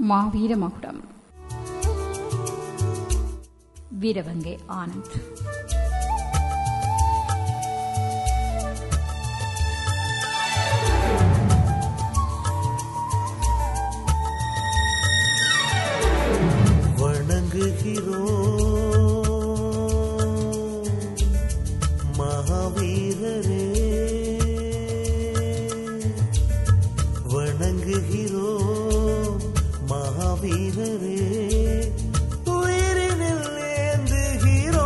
மாவீர மகுடம் வீரவங்கை ஆனந்த் வணங்குகிறோம் மகாவீரரே வணங்குகிறோம் மகாவீரரே உயிரினில் ஏந்துகிறோம்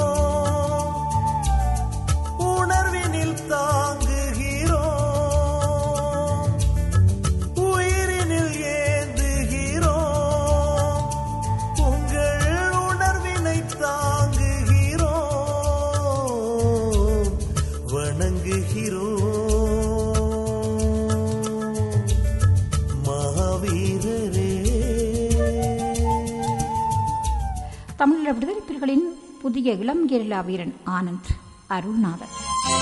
உணர்வினில் தாங்குகிறோம் உயிரினில் ஏந்துகிறோம் உங்கள் உணர்வினை தாங்குகிறோம் வணங்குகிறோம் மகாவீரரே தமிழீழ விடுதலை புலிகளின் புதிய இளம் கேரளா வீரன் ஆனந்த் அருள்நாதன்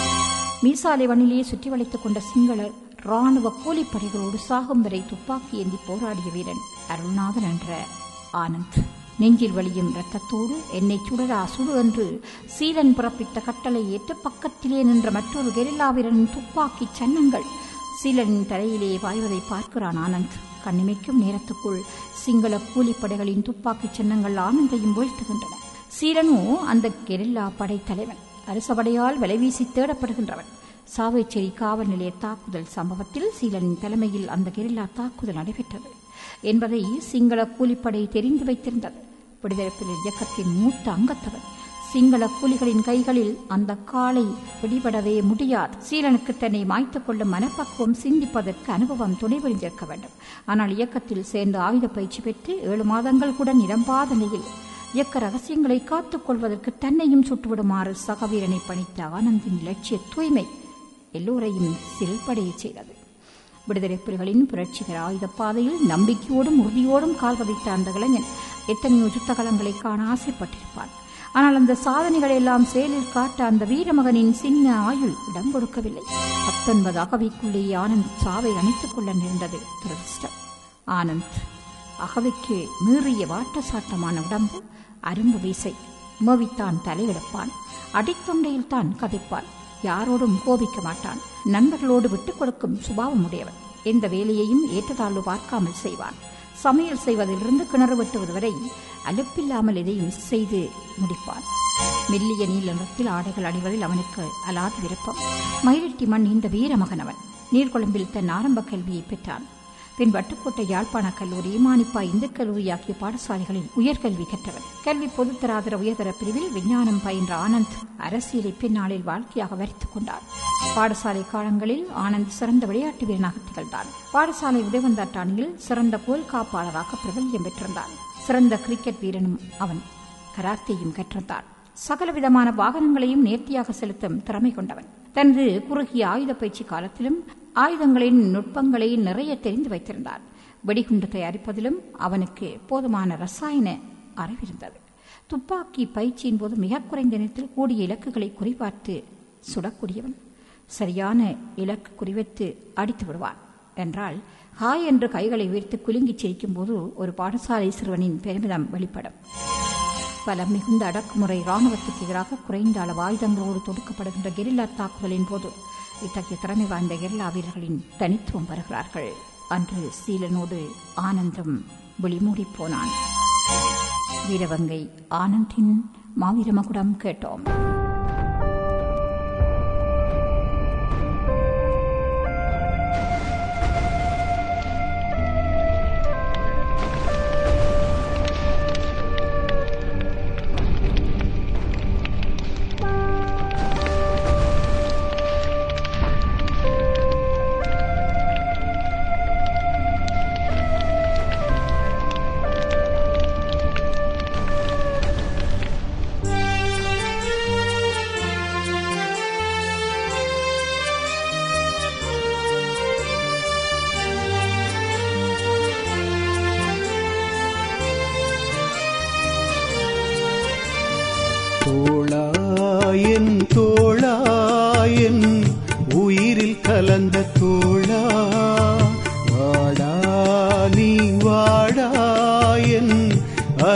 மீசாலை வண்ணிலேயே சுற்றி வளைத்துக் கொண்ட சிங்கள ராணுவ கூலிப்படைகளோடு சாகும் வரை துப்பாக்கி ஏந்தி போராடிய வீரன் அருள்நாதன் என்ற ஆனந்த் நெஞ்சில் வலியும் இரத்தத்தோடு என்னை சுடரா சுடு என்று சீலன் பிறப்பித்த கட்டளை ஏற்று பக்கத்திலே நின்ற மற்றொரு கெரில்லா வீரனின் துப்பாக்கி சன்னங்கள் சீலனின் தலையிலே பாய்வதை பார்க்கிறான் ஆனந்த் கண்ணிமைக்கும் நேரத்துக்குள் சிங்கள கூலிப்படைகளின் துப்பாக்கிச் சின்னங்கள் ஆனந்தையும் வீழ்த்துகின்றன சீலனோ அந்த கெரில்லா படைத்தலைவன் அரசபடையால் விலைவீசி தேடப்படுகின்றவன் சாவைச்சேரி காவல் நிலைய தாக்குதல் சம்பவத்தில் சீலனின் தலைமையில் அந்த கெரில்லா தாக்குதல் நடைபெற்றது என்பதை சிங்கள கூலிப்படை தெரிந்து வைத்திருந்தது விடுதலை புலிகள் இயக்கத்தின் மூத்த அங்கத்தவன் சிங்கள கூலிகளின் கைகளில் அந்த காலை பிடிபடவே முடியாது சீலனுக்கு தன்னை மாய்த்துக் கொள்ளும் மனப்பக்குவம் சிந்திப்பதற்கு அனுபவம் துணை புரிந்திருக்க வேண்டும் ஆனால் இயக்கத்தில் சேர்ந்து ஆயுத பயிற்சி பெற்று ஏழு மாதங்கள் கூட நிரம்பாத நிலையில் இயக்க ரகசியங்களை காத்துக் கொள்வதற்கு தன்னையும் சுட்டுவிடுமாறு சகவீரனை பணித்த ஆனந்தின் இலட்சிய தூய்மை எல்லோரையும் சிறைப்படையச் செய்தது விடுதலை புலிகளின் புரட்சிகர ஆயுத பாதையில் நம்பிக்கையோடும் உறுதியோடும் கால் பதித்த அந்த இளைஞன் எத்தனையோ யுத்தகலங்களை காண ஆசைப்பட்டிருப்பான் ஆனால் அந்த சாதனைகளை எல்லாம் செயலில் காட்ட அந்த வீரமகனின் சின்ன ஆயுள் இடம் கொடுக்கவில்லை பத்தொன்பது அகவைக்குள்ளேயே ஆனந்த் சாவை அணைத்துக் கொள்ள நேர்ந்தது துரதிருஷ்டம் ஆனந்த் அகவைக்கு மீறிய வாட்டசாட்டமான உடம்பு அரும்பு வீசை உமவித்தான் தலையெடுப்பான் அடித்தொண்டையில் தான் கதைப்பான் யாரோடும் கோபிக்க மாட்டான் நண்பர்களோடு விட்டுக் கொடுக்கும் சுபாவம் உடையவன் எந்த வேலையையும் ஏற்றதாழ்வு பார்க்காமல் செய்வான் சமையல் செய்வதிலிருந்து கிணறு வெட்டுவது வரை அலுப்பில்லாமல் எதையும் செய்து முடிப்பான் மெல்லிய நீல நிறத்தில் ஆடைகள் அணிவதில் அவனுக்கு அலாத விருப்பம் மயிலட்டி மண் இந்த வீரமகன் அவன் நீர்கொழும்பில் தன் ஆரம்ப கல்வியை பெற்றான் பின் வட்டுக்கோட்டை யாழ்ப்பாண கல்லூரி மானிப்பா இந்து கல்லூரி ஆகிய பாடசாலைகளில் உயர்கல்வி கற்றவர் கல்வி பொதுத்தராதர உயர்தர பிரிவில் விஞ்ஞானம் பயின்ற ஆனந்த் அரசியலை பின்னாளில் வாழ்க்கையாக வரித்துக் கொண்டார் பாடசாலை காலங்களில் ஆனந்த் சிறந்த விளையாட்டு வீரனாக திகழ்ந்தான் பாடசாலை உதயவந்தாட்ட அணியில் சிறந்த கோல் காப்பாளராக பிரபல்யம் பெற்றிருந்தான் சிறந்த கிரிக்கெட் வீரனும் அவன் கராத்தேயும் கற்றிருந்தான் சகலவிதமான வாகனங்களையும் நேர்த்தியாக செலுத்தும் திறமை கொண்டவன் தனது குறுகிய ஆயுத பயிற்சி காலத்திலும் ஆயுதங்களின் நுட்பங்களை நிறைய தெரிந்து வைத்திருந்தான் வெடிகுண்டு தயாரிப்பதிலும் அவனுக்கு போதுமான ரசாயன அறிவிருந்தது துப்பாக்கி பயிற்சியின் போது மிக குறைந்த நேரத்தில் கூடிய இலக்குகளை குறிபார்த்து சுடக்கூடியவன் சரியான இலக்கு குறிவைத்து அடித்து விடுவான் என்றால் ஹாய் என்று கைகளை உயர்த்து குலுங்கிச் சிரிக்கும் போது ஒரு பாடசாலை சிறுவனின் பெருமிதம் வெளிப்படும் பல மிகுந்த அடக்குமுறை ராணுவத்துக்கு எதிராக குறைந்த அளவு ஆயுதங்களோடு தொடுக்கப்படுகின்ற கெரில்லா தாக்குதலின் போது இத்தகைய திறமை வாய்ந்த கெரில்லா வீரர்களின் தனித்துவம் வருகிறார்கள் அன்று சீலனோடு ஆனந்தம் விழிமூடி போனான் வீரவங்கை ஆனந்தின் மாவீரமகுடம் கேட்டோம் தோளாயன் தோளாயன் உயிரில் கலந்த தோழா வாடா நீ வாடா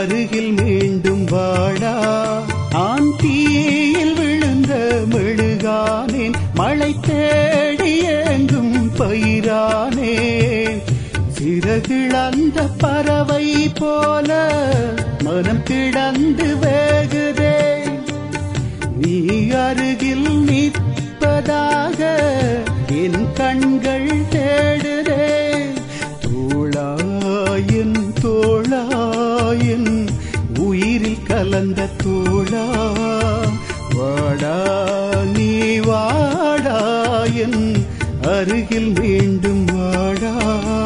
அருகில் மீண்டும் வாடா ஆண் தீயில் விழுந்த மெழுகானேன் மழை தேடி எங்கும் பயிரானேன் சிறகிழந்த பறவை போல மனம் கிடந்து வேகுதே நீ அருகில் நிற்பதாக என் கண்கள் தேடுதே தோளாயின் தோளாயின் உயிரில் கலந்த தோளா வாடா நீ வாடாயின் அருகில் மீண்டும் வாடா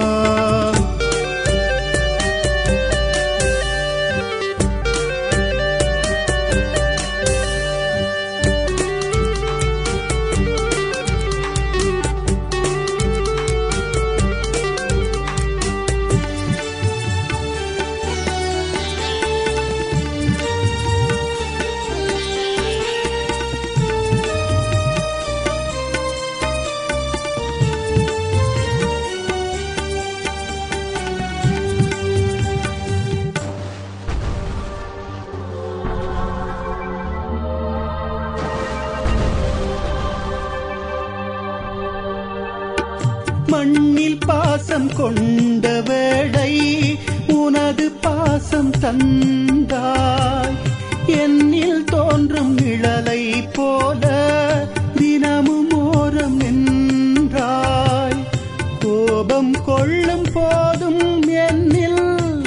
மண்ணில் பாசம் கொண்ட வேடை உனது பாசம் தந்தாய் என்னில் தோன்றும் நிழலை போல தினமும் ஓரம் நின்றாய் கோபம் கொள்ளும் போதும் என்னில்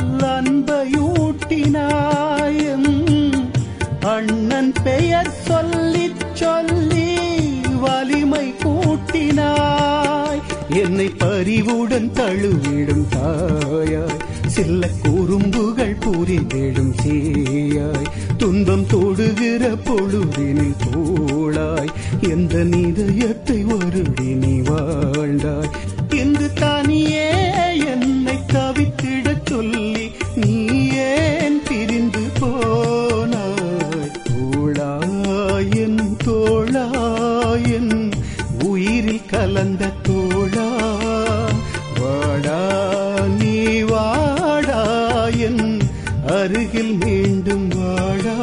அன்பையூட்டினாய் எம் அண்ணன் பெயர் சொல்லிச் சொல்லி வலிமை கூட்டினாய் என்னை பரிவுடன் தழுவிடும் தாயாய் சில்ல குறும்புகள் புரிந்திடும் சீயாய் துன்பம் தொடுகிற பொழுதினில் தோளாய் எந்த நிதயத்தை வருடி நீ வாழ்ந்தாய் இன்று தனியே என்னை தவித்திடச் சொல்லி நீ ஏன் பிரிந்து போனாய் தோளாயன் தோளாயன் உயிரில் கலந்த தோளா வாடா நீ வாடாயன் அருகில் மீண்டும் வாடா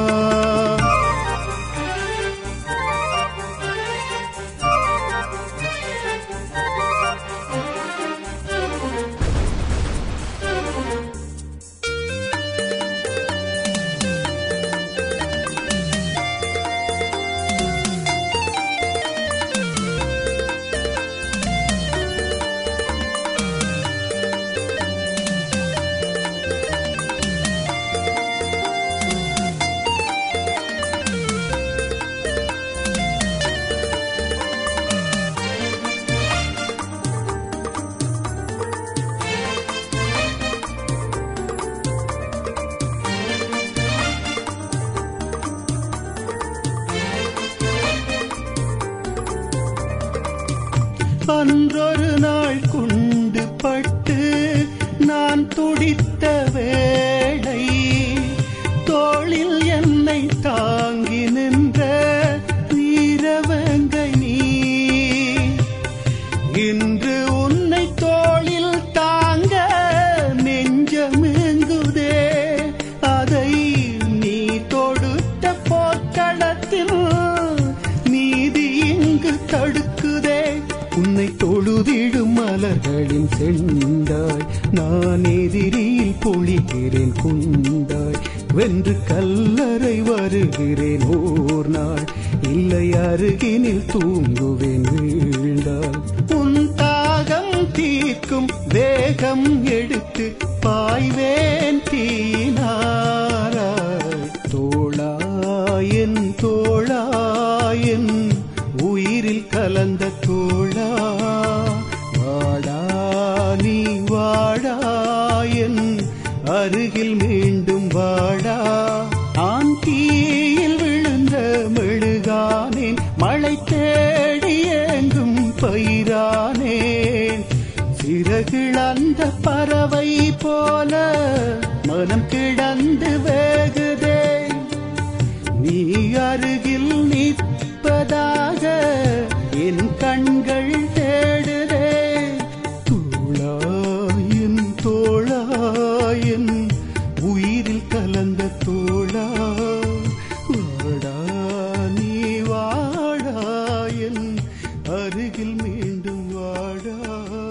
அன்றொரு நாள் குண்டு பட்டு நான் துடித்த வேளை தோளில் என்னை தாங்கி நின்ற வீரவங்கை நீ இன்று உன்னை தோளில் தாங்க நெஞ்சமெங்குதே அதை நீ தொடுத்த போர்க்களத்தில் நீதி இங்கு தடுக்குதே உன்னை தொழுதிடும் மலர்களின் செண்டாய் நான் எதிரியில் பொழிகிறேன் குண்டாய் வென்று கல்லறை வருகிறேன் ஓர் நாள் இல்லை அருகினில் தூங்குவேன் வீழ்ந்தாள் உன் தாகம் தீர்க்கும் வேகம் எடுத்து பாய்வேன் தீனாராய் தோளாயன் தோளாயன் உயிரில் கலந்த தோளா வாடா நீ வாடாயன் அருகில் மீண்டும் வாடா ஆண் தீயில் விழுந்த மெழுகானேன் மழை தேடி எங்கும் பயிரானேன் சிறகிழந்த பறவை போல மனம் கிடந்து வேகுதே நீ அருகில் நிற்பதாக என் கண்கள் தேடுதே தோளாயின் தோளாயின் உயிரில் மீண்டும் வாடா